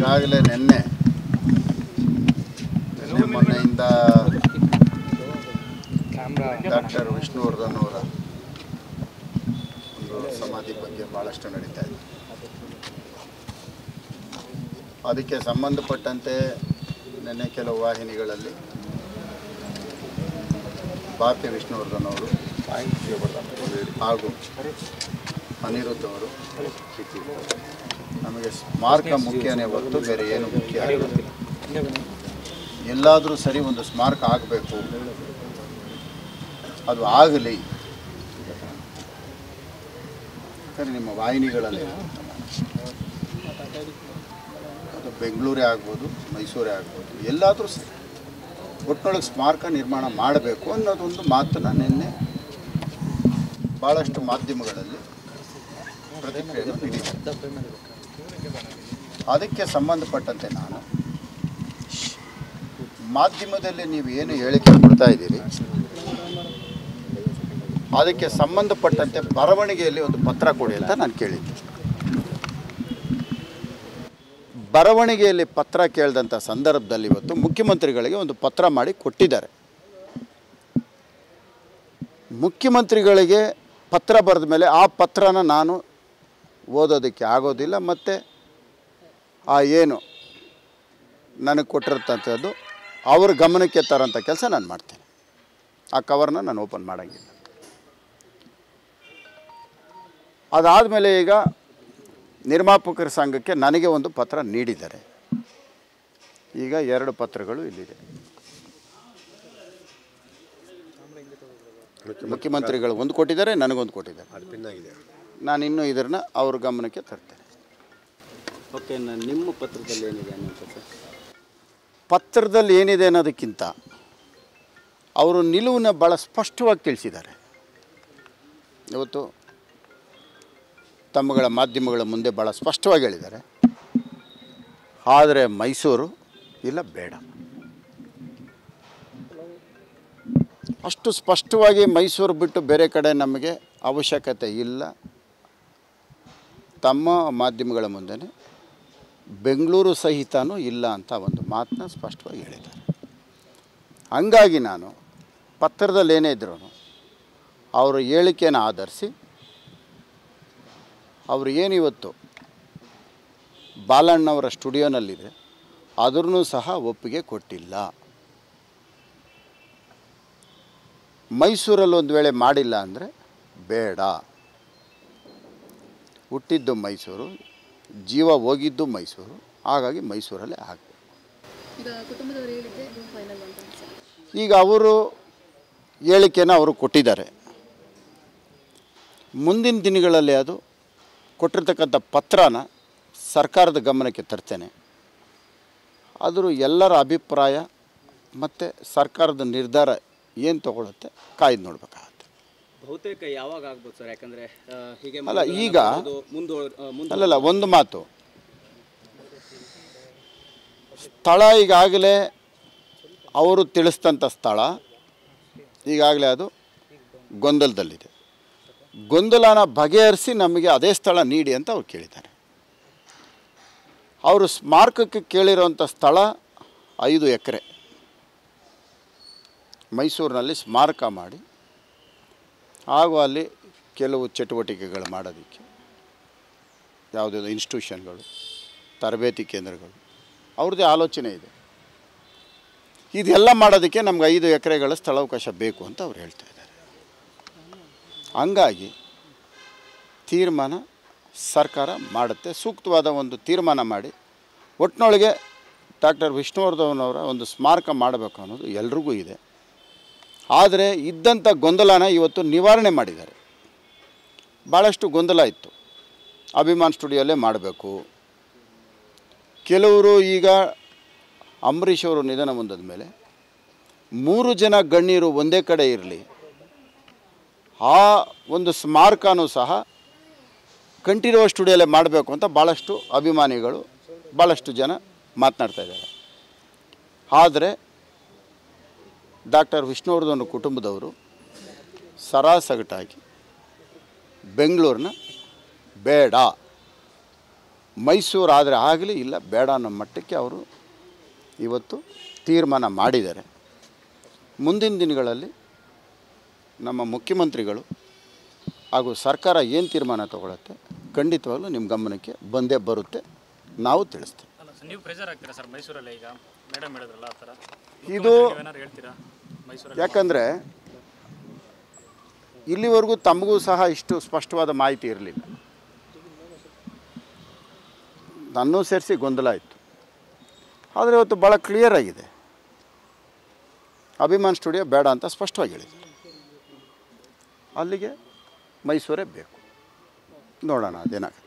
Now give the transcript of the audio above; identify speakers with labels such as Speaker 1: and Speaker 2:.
Speaker 1: ಈಗಾಗಲೇ ನಿನ್ನೆ ನಿನ್ನೆ ಮೊನ್ನೆಯಿಂದ ಡಾಕ್ಟರ್ ವಿಷ್ಣುವರ್ಧನ್ ಅವರ ಒಂದು ಸಮಾಧಿ ಬಗ್ಗೆ ಭಾಳಷ್ಟು ನಡೀತಾ ಇದೆ ಅದಕ್ಕೆ ಸಂಬಂಧಪಟ್ಟಂತೆ ನಿನ್ನೆ ಕೆಲವು ವಾಹಿನಿಗಳಲ್ಲಿ ಭಾರತಿ ವಿಷ್ಣುವರ್ಧನ್ ಅವರು ಹಾಗೂ ಅನಿರುದ್ಧ್ ಅವರು ನಮಗೆ ಸ್ಮಾರಕ ಮುಖ್ಯನೇ ಹೊರತು ಬೇರೆ ಏನು ಮುಖ್ಯ ಆಗಿಲ್ಲ ಎಲ್ಲಾದರೂ ಸರಿ ಒಂದು ಸ್ಮಾರಕ ಆಗಬೇಕು ಅದು ಆಗಲಿ ಸರಿ ನಿಮ್ಮ ವಾಹಿನಿಗಳಲ್ಲಿ ಅದು ಬೆಂಗಳೂರೇ ಆಗ್ಬೋದು ಮೈಸೂರೇ ಆಗ್ಬೋದು ಎಲ್ಲಾದರೂ ಸರಿ ಒಟ್ಟಿನೊಳಗೆ ಸ್ಮಾರಕ ನಿರ್ಮಾಣ ಮಾಡಬೇಕು ಅನ್ನೋದೊಂದು ಮಾತನ್ನು ನಿನ್ನೆ ಭಾಳಷ್ಟು ಮಾಧ್ಯಮಗಳಲ್ಲಿ ಪ್ರತಿಕ್ರಿಯೆಯನ್ನು ನೀಡಿದ್ದಾರೆ ಅದಕ್ಕೆ ಸಂಬಂಧಪಟ್ಟಂತೆ ನಾನು ಮಾಧ್ಯಮದಲ್ಲಿ ನೀವು ಏನು ಹೇಳಿಕೆ ಕೊಡ್ತಾ ಇದ್ದೀರಿ ಅದಕ್ಕೆ ಸಂಬಂಧಪಟ್ಟಂತೆ ಬರವಣಿಗೆಯಲ್ಲಿ ಒಂದು ಪತ್ರ ಕೊಡಿ ಅಂತ ನಾನು ಕೇಳಿದ್ದೆ ಬರವಣಿಗೆಯಲ್ಲಿ ಪತ್ರ ಕೇಳಿದಂಥ ಸಂದರ್ಭದಲ್ಲಿ ಇವತ್ತು ಮುಖ್ಯಮಂತ್ರಿಗಳಿಗೆ ಒಂದು ಪತ್ರ ಮಾಡಿ ಕೊಟ್ಟಿದ್ದಾರೆ ಮುಖ್ಯಮಂತ್ರಿಗಳಿಗೆ ಪತ್ರ ಬರೆದ ಮೇಲೆ ಆ ಪತ್ರನ ನಾನು ಓದೋದಕ್ಕೆ ಆಗೋದಿಲ್ಲ ಮತ್ತು ಆ ಏನು ನನಗೆ ಕೊಟ್ಟಿರ್ತಂಥದ್ದು ಅವ್ರ ಗಮನಕ್ಕೆ ತರೋಂಥ ಕೆಲಸ ನಾನು ಮಾಡ್ತೇನೆ ಆ ಕವರ್ನ ನಾನು ಓಪನ್ ಮಾಡೋಂಗಿಲ್ಲ ಅದಾದಮೇಲೆ ಈಗ ನಿರ್ಮಾಪಕರ ಸಂಘಕ್ಕೆ ನನಗೆ ಒಂದು ಪತ್ರ ನೀಡಿದ್ದಾರೆ ಈಗ ಎರಡು ಪತ್ರಗಳು ಇಲ್ಲಿದೆ ಮುಖ್ಯಮಂತ್ರಿಗಳು ಒಂದು ಕೊಟ್ಟಿದ್ದಾರೆ ನನಗೊಂದು ಕೊಟ್ಟಿದ್ದಾರೆ ನಾನು ಇನ್ನೂ ಇದನ್ನು ಅವ್ರ ಗಮನಕ್ಕೆ ತರ್ತೇನೆ
Speaker 2: ಓಕೆ ನ- ನಿಮ್ಮ ಪತ್ರದಲ್ಲಿ ಏನಿದೆ ಅನ್ನೋದು ಸರ್
Speaker 1: ಪತ್ರದಲ್ಲಿ ಏನಿದೆ ಅನ್ನೋದಕ್ಕಿಂತ ಅವರು ನಿಲುವನ್ನು ಭಾಳ ಸ್ಪಷ್ಟವಾಗಿ ತಿಳಿಸಿದ್ದಾರೆ ಇವತ್ತು ತಮ್ಮಗಳ ಮಾಧ್ಯಮಗಳ ಮುಂದೆ ಭಾಳ ಸ್ಪಷ್ಟವಾಗಿ ಹೇಳಿದ್ದಾರೆ ಆದರೆ ಮೈಸೂರು ಇಲ್ಲ ಬೇಡ ಅಷ್ಟು ಸ್ಪಷ್ಟವಾಗಿ ಮೈಸೂರು ಬಿಟ್ಟು ಬೇರೆ ಕಡೆ ನಮಗೆ ಅವಶ್ಯಕತೆ ಇಲ್ಲ ತಮ್ಮ ಮಾಧ್ಯಮಗಳ ಮುಂದೆ ಬೆಂಗಳೂರು ಸಹಿತನೂ ಇಲ್ಲ ಅಂತ ಒಂದು ಮಾತನ್ನ ಸ್ಪಷ್ಟವಾಗಿ ಹೇಳಿದ್ದಾರೆ ಹಂಗಾಗಿ ನಾನು ಪತ್ರದಲ್ಲಿ ಏನೇ ಇದ್ರೂ ಅವರ ಹೇಳಿಕೆಯನ್ನು ಆಧರಿಸಿ ಅವರು ಏನು ಇವತ್ತು ಬಾಲಣ್ಣವರ ಸ್ಟುಡಿಯೋನಲ್ಲಿದೆ ಅದನ್ನು ಸಹ ಒಪ್ಪಿಗೆ ಕೊಟ್ಟಿಲ್ಲ ಮೈಸೂರಲ್ಲಿ ಒಂದು ವೇಳೆ ಮಾಡಿಲ್ಲ ಅಂದರೆ ಬೇಡ ಹುಟ್ಟಿದ್ದು ಮೈಸೂರು ಜೀವ ಹೋಗಿದ್ದು ಮೈಸೂರು ಹಾಗಾಗಿ ಮೈಸೂರಲ್ಲೇ ಆಗಬೇಕು
Speaker 3: ಈಗ ಕುಟುಂಬದವರು ಹೇಳಿದ್ದೆ ಫೈನಲ್ ಅಂತ ಅನ್ಸುತ್ತೆ.
Speaker 1: ಈಗ ಅವರು ಹೇಳಿಕೆನ ಅವರು ಕೊಟ್ಟಿದ್ದಾರೆ ಮುಂದಿನ ದಿನಗಳಲ್ಲಿ ಅದು ಕೊಟ್ಟಿರ್ತಕ್ಕಂಥ ಪತ್ರನ ಸರ್ಕಾರದ ಗಮನಕ್ಕೆ ತರ್ತೇನೆ ಆದರೂ ಎಲ್ಲರ ಅಭಿಪ್ರಾಯ ಮತ್ತು ಸರ್ಕಾರದ ನಿರ್ಧಾರ ಏನು ತಗೊಳುತ್ತೆ ಕಾಯ್ದು ನೋಡ್ಬೇಕಾಗತ್ತೆ
Speaker 2: ಬಹುತೇಕ ಯಾವಾಗ ಆಗ್ಬೋದು ಸರ್ ಯಾಕಂದ್ರೆ ಆ, ಹೀಗೆ
Speaker 1: ಅಲ್ಲ, ಈಗ-
Speaker 2: ಮುಂದೆ ಮುಂದೆ
Speaker 1: ಅಲ್ಲಲ್ಲ ಒಂದು ಮಾತು ಸ್ಥಳ ಈಗಾಗಲೇ ಅವರು ತಿಳಿಸಿದಂಥ ಸ್ಥಳ ಈಗಾಗಲೇ ಅದು ಗೊಂದಲದಲ್ಲಿದೆ ಗೊಂದಲನ ಬಗೆಹರಿಸಿ ನಮಗೆ ಅದೇ ಸ್ಥಳ ನೀಡಿ ಅಂತ ಅವ್ರು ಕೇಳಿದ್ದಾರೆ ಅವರು ಸ್ಮಾರಕಕ್ಕೆ ಕೇಳಿರೋಂಥ ಸ್ಥಳ ಐದು ಎಕರೆ ಮೈಸೂರಿನಲ್ಲಿ ಸ್ಮಾರಕ ಮಾಡಿ ಹಾಗೂ ಅಲ್ಲಿ ಕೆಲವು ಚಟುವಟಿಕೆಗಳು ಮಾಡೋದಕ್ಕೆ ಯಾವುದಾದ್ರು ಇನ್ಸ್ಟಿಟ್ಯೂಷನ್ಗಳು ತರಬೇತಿ ಕೇಂದ್ರಗಳು ಅವ್ರದ್ದೇ ಆಲೋಚನೆ ಇದೆ ಇದೆಲ್ಲ ಮಾಡೋದಕ್ಕೆ ನಮ್ಗೆ ಐದು ಎಕರೆಗಳ ಸ್ಥಳಾವಕಾಶ ಬೇಕು ಅಂತ ಅವ್ರು ಹೇಳ್ತಾ ಇದ್ದಾರೆ ಹಂಗಾಗಿ ತೀರ್ಮಾನ ಸರ್ಕಾರ ಮಾಡುತ್ತೆ ಸೂಕ್ತವಾದ ಒಂದು ತೀರ್ಮಾನ ಮಾಡಿ ಒಟ್ಟಿನೊಳಗೆ ಡಾಕ್ಟರ್ ವಿಷ್ಣುವರ್ಧನ್ ಅವರ ಒಂದು ಸ್ಮಾರಕ ಮಾಡಬೇಕು ಅನ್ನೋದು ಎಲ್ರಿಗೂ ಇದೆ ಆದರೆ ಇದ್ದಂಥ ಗೊಂದಲನ ಇವತ್ತು ನಿವಾರಣೆ ಮಾಡಿದ್ದಾರೆ ಭಾಳಷ್ಟು ಗೊಂದಲ ಇತ್ತು ಅಭಿಮಾನ್ ಸ್ಟುಡಿಯೋಲ್ಲೇ ಮಾಡಬೇಕು ಕೆಲವರು ಈಗ ಅಂಬರೀಷ್ ಅವರು ನಿಧನ ಹೊಂದಿದ ಮೇಲೆ ಮೂರು ಜನ ಗಣ್ಯರು ಒಂದೇ ಕಡೆ ಇರಲಿ ಆ ಒಂದು ಸ್ಮಾರಕನೂ ಸಹ ಕಂಠೀರವ ಸ್ಟುಡಿಯೋಲ್ಲೇ ಮಾಡಬೇಕು ಅಂತ ಭಾಳಷ್ಟು ಅಭಿಮಾನಿಗಳು ಭಾಳಷ್ಟು ಜನ ಮಾತನಾಡ್ತಾ ಇದ್ದಾರೆ ಆದರೆ ಡಾಕ್ಟರ್ ವಿಷ್ಣುವರ್ಧನ್ ಕುಟುಂಬದವರು ಸರಾಸಗಟಾಗಿ ಬೆಂಗಳೂರನ್ನ ಬೇಡ ಮೈಸೂರು ಆದರೆ ಆಗಲಿ ಇಲ್ಲ ಬೇಡ ಅನ್ನೋ ಮಟ್ಟಕ್ಕೆ ಅವರು ಇವತ್ತು ತೀರ್ಮಾನ ಮಾಡಿದ್ದಾರೆ ಮುಂದಿನ ದಿನಗಳಲ್ಲಿ ನಮ್ಮ ಮುಖ್ಯಮಂತ್ರಿಗಳು ಹಾಗೂ ಸರ್ಕಾರ ಏನು ತೀರ್ಮಾನ ತಗೊಳುತ್ತೆ ಖಂಡಿತವಾಗ್ಲೂ ನಿಮ್ಮ ಗಮನಕ್ಕೆ ಬಂದೇ ಬರುತ್ತೆ ನಾವು ತಿಳಿಸ್ತೀವಿ
Speaker 4: ಅಲ್ಲ ಸರ್ ನೀವು ಪ್ರೆಷರ್ ಆಗ್ತೀರಾ ಸರ್ ಮೈಸೂರಲ್ಲಿ ಈಗ ಮೇಡಮ್ ಹೇಳಿದ್ರಲ್ಲ ಆ ಥರ
Speaker 1: ಇದು
Speaker 4: ಏನಾರು ಹೇಳ್ತೀರಾ ಮೈಸೂರಲ್ಲಿ
Speaker 1: ಯಾಕಂದರೆ ಇಲ್ಲಿವರೆಗೂ ತಮಗೂ ಸಹ ಇಷ್ಟು ಸ್ಪಷ್ಟವಾದ ಮಾಹಿತಿ ಇರಲಿಲ್ಲ ನನ್ನೂ ಸೇರಿಸಿ ಗೊಂದಲ ಇತ್ತು ಆದರೆ ಇವತ್ತು ಭಾಳ ಕ್ಲಿಯರ್ ಆಗಿದೆ ಅಭಿಮಾನ್ ಸ್ಟುಡಿಯೋ ಬೇಡ ಅಂತ ಸ್ಪಷ್ಟವಾಗಿ ಹೇಳಿದೆ ಅಲ್ಲಿಗೆ ಮೈಸೂರೇ ಬೇಕು ನೋಡೋಣ ಅದೇನಾಗುತ್ತೆ